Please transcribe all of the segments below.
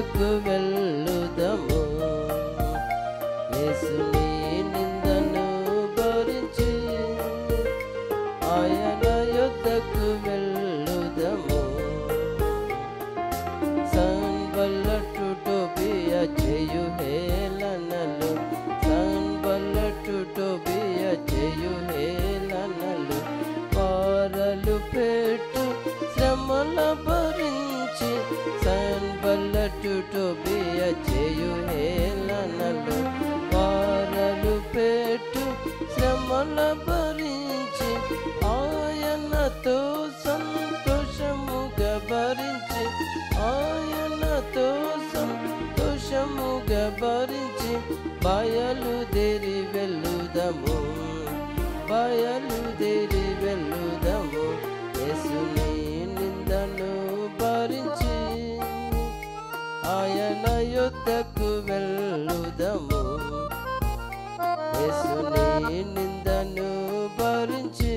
యొద్దకు వెళ్ళుదము యేసుని నిందను భరించి ఆయన యొద్దకు వెళ్ళుదము సంబల్లటు టోబియ చేయు హేళనలు సంబల్లటు టోబియ చేయు హేళనలు పారలు పెట్టు శ్రమల భరించి సంబల్లటు టోబియ చేయు హేళనలు పారలు పెట్టు శ్రమల భరించి ఆయనతో సంతోషముగా భరించి ఆయనతో సంతోషముగా భరించి బయలుదేరి వెళ్ళుదము బయలుదేరి వెళ్ళుదము యేసుని నిందను భరించి ఆయన యొద్దకు వెళ్ళుదము యేసుని నిందను భరించి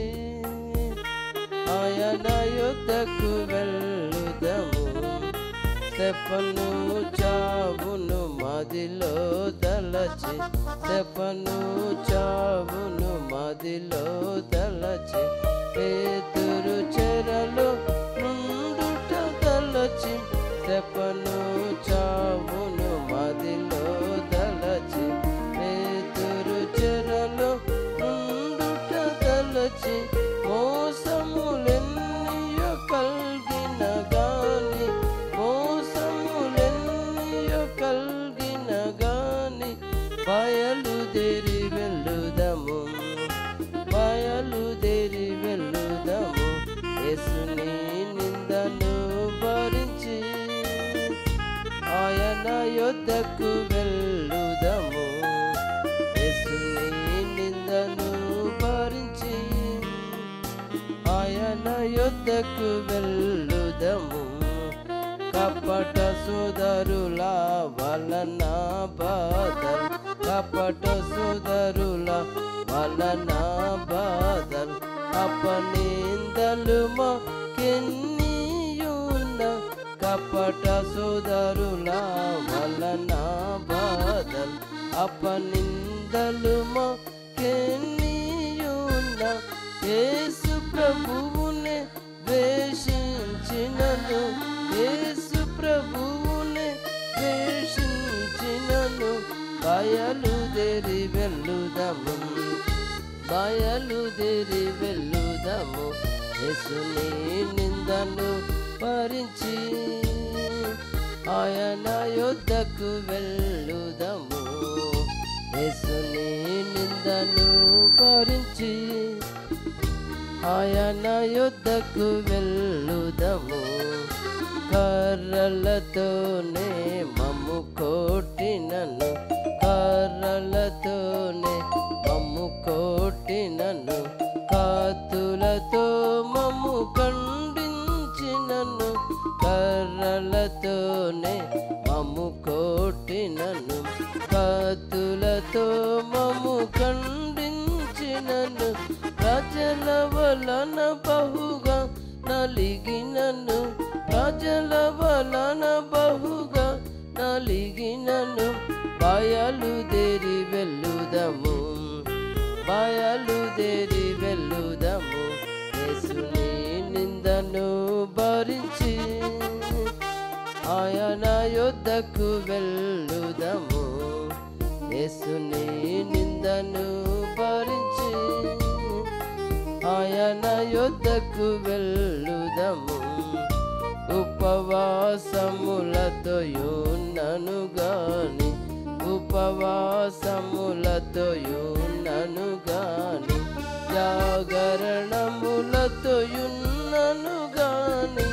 ఆయన యొద్దకు వెళ్ళుదము తెప్పను చావును మదిలో తలచి తెప్పను చావును మదిలో తలచి పేతురు చెరలో నుండుట తలచి తెప్పను చావును మదిలో తలచి పేతురు చెరలో నుండుట తలచి మోసములెన్నో కల్గిన గాని మోసములెన్నో కల్గిన గాని బయలుదేరి వెళ్ళుదము బయలుదేరి వెళ్ళుదము యేసుని నిందను భరించి ఆయన యొద్దకు వెళ్ళుదము యేసుని నిందను భరించి ఆయన యొద్దకు వెళ్ళుదము కపట సోదరుల వలన బాధల్ కపట సోదరుల వలన బాధల్ అపనిందలు మాకెన్నియున్న కపట సోదరుల వలన బాధల్ అపనిందలు మాకెన్నియున్న యేసు ప్రభువునే ద్వేషించినను యేసు ప్రభువునే ద్వేషించినను బయలుదేరి వెళ్ళుదము బయలుదేరి వెళ్ళుదము యేసుని నిందను భరించి ఆయన యొద్దకు వెళ్ళుదము యేసుని నిందను భరించి ఆయన యొద్దకు వెళ్ళుదము కర్రలతోనే మమ్ము కోటినను కర్రలతోనే మమ్ము కోటినను కాతులతో మమ్ము ఖండించినను కర్రలతోనే మమ్ము కోటినను కాతులతో మమ్ము ఖండించినను ప్రజల వలన బహుగా నలిగినను ప్రజల వలన బహుగా నలిగినను బయలుదేరి వెళ్ళుదము బయలుదేరి వెళ్ళుదము యేసుని నిందను భరించి ఆయన యొద్దకు వెళ్ళుదము యేసుని నిందను భరించి ఆయన యొద్దకు వెళ్ళుదము ఉపవాసములతో యున్నను గాని ఉపవాసములతో యున్నను గాని జాగరణములతో యున్నను గాని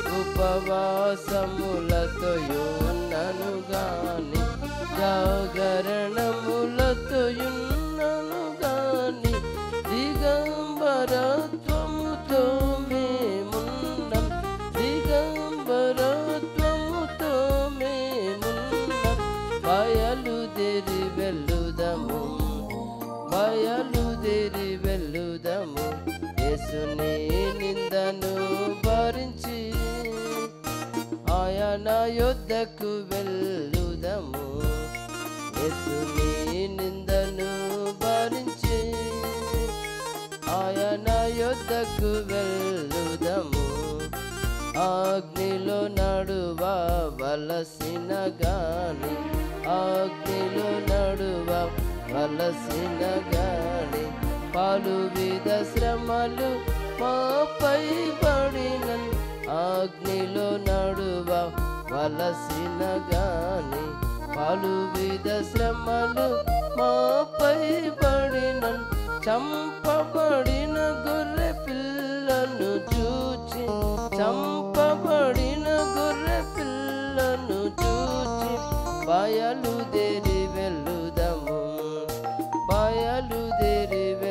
ఉపవాసములతో యున్నను గాని జాగరణములతో యున్నను గాని దిగంబరత్వముతో మేమున్నం దిగంబరత్వముతో మేమున్నం బయలుదేరి వెళ్ళుదము బయలుదేరి వెళ్ళుదము యేసుని నిందను భరించి ఆయన ఆయన యొద్దకు వెళ్ళుదము యేసుని నిందను భరించి ఆయన యొద్దకు వెళ్ళుదము అగ్నిలో నడువ వలసిన గాని అగ్నిలో నడువ వలసిన గాని పలు విధ శ్రమలు మాపై పడిన అగ్నిలో నడువ వలసిన గాని పలు విధ శ్రమలు మాపై పడిన చంపబడిన గొర్రె పిల్లను చూచి చంపబడిన గొర్రె పిల్లను చూచి బయలుదేరి వెళ్ళుదము బయలుదేరి